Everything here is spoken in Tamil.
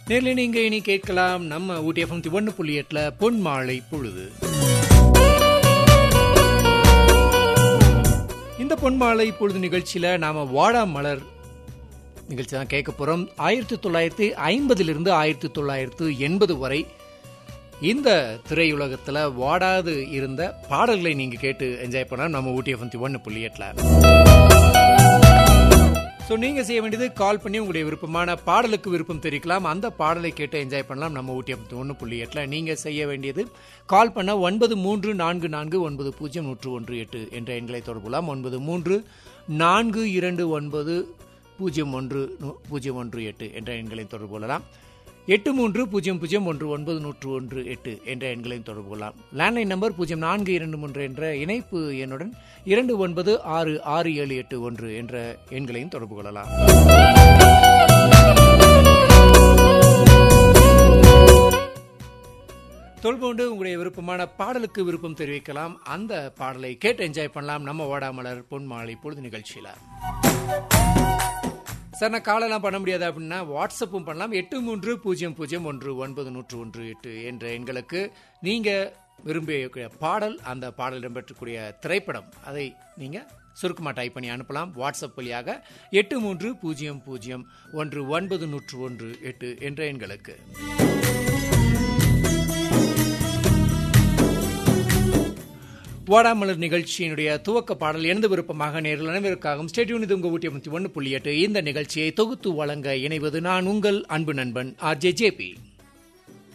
நேரில் நீங்க இனி கேட்கலாம் நம்ம ஊட்டி எஃப்எம் ஒன்று புள்ளி எட்டுல பொன் மாலை பொழுது இந்த பொன் மாலை பொழுது நிகழ்ச்சியில நாம வாடா மலர் நிகழ்ச்சி தான் கேட்க போறோம் ஆயிரத்தி தொள்ளாயிரத்தி ஐம்பதிலிருந்து ஆயிரத்தி தொள்ளாயிரத்து எண்பது வரை இந்த திரையுலகத்துல வாடாது இருந்த பாடல்களை நீங்க கேட்டு என்ஜாய் பண்ணலாம் நம்ம ஊட்டி எஃப்எம் ஒன்று புள்ளி எட்டுல ஸோ நீங்கள் செய்ய வேண்டியது கால் பண்ணி உங்களுடைய விருப்பமான பாடலுக்கு விருப்பம் தெரிவிக்கலாம் அந்த பாடலை கேட்டு என்ஜாய் பண்ணலாம் நம்ம ஊட்டி ஒன்று புள்ளி எட்டில் நீங்கள் செய்ய வேண்டியது கால் பண்ண ஒன்பது மூன்று நான்கு நான்கு ஒன்பது பூஜ்ஜியம் நூற்று ஒன்று எட்டு என்ற எண்களை தொடர்புலாம் ஒன்பது மூன்று நான்கு இரண்டு ஒன்பது பூஜ்ஜியம் ஒன்று நூ- பூஜ்ஜியம் ஒன்று எட்டு என்ற எண்களை தொடர்பு கொள்ளலாம் எட்டு மூன்று பூஜ்ஜியம் பூஜ்ஜியம் ஒன்று ஒன்பது நூற்று ஒன்று எட்டு என்ற எண்களையும் தொடர்பு கொள்ளலாம் லேண்ட்லைன் நம்பர் பூஜ்ஜியம் நான்கு இரண்டு மூன்று என்ற இணைப்பு எண்ணுடன் இரண்டு ஒன்பது ஆறு ஆறு ஏழு எட்டு ஒன்று என்ற எண்களையும் தொடர்பு கொள்ளலாம் தொல்போண்டு உங்களுடைய விருப்பமான பாடலுக்கு விருப்பம் தெரிவிக்கலாம் அந்த பாடலை கேட்டு என்ஜாய் பண்ணலாம் நம்ம வாடாமலர் பொன் மாலை பொழுது நிகழ்ச்சியில சார் நான் காலெல்லாம் பண்ண முடியாது அப்படின்னா வாட்ஸ்அப்பும் பண்ணலாம் எட்டு மூன்று பூஜ்ஜியம் பூஜ்ஜியம் ஒன்று ஒன்பது நூற்று ஒன்று எட்டு என்ற எண்களுக்கு நீங்க விரும்பிய பாடல் அந்த பாடல் இடம்பெற்றக்கூடிய திரைப்படம் அதை நீங்க சுருக்கமாக டைப் பண்ணி அனுப்பலாம் வாட்ஸ்அப் வழியாக எட்டு மூன்று பூஜ்ஜியம் பூஜ்ஜியம் ஒன்று ஒன்பது நூற்று ஒன்று எட்டு என்ற எண்களுக்கு வாடாமலர் நிகழ்ச்சியினுடைய துவக்க பாடல் எனது விருப்பமாக நேரில் அனைவருக்காகவும் ஸ்டேடியூன் இது உங்க ஊட்டி ஒன்று புள்ளி எட்டு இந்த நிகழ்ச்சியை தொகுத்து வழங்க இணைவது நான் உங்கள் அன்பு நண்பன் ஆர் ஜே ஜேபி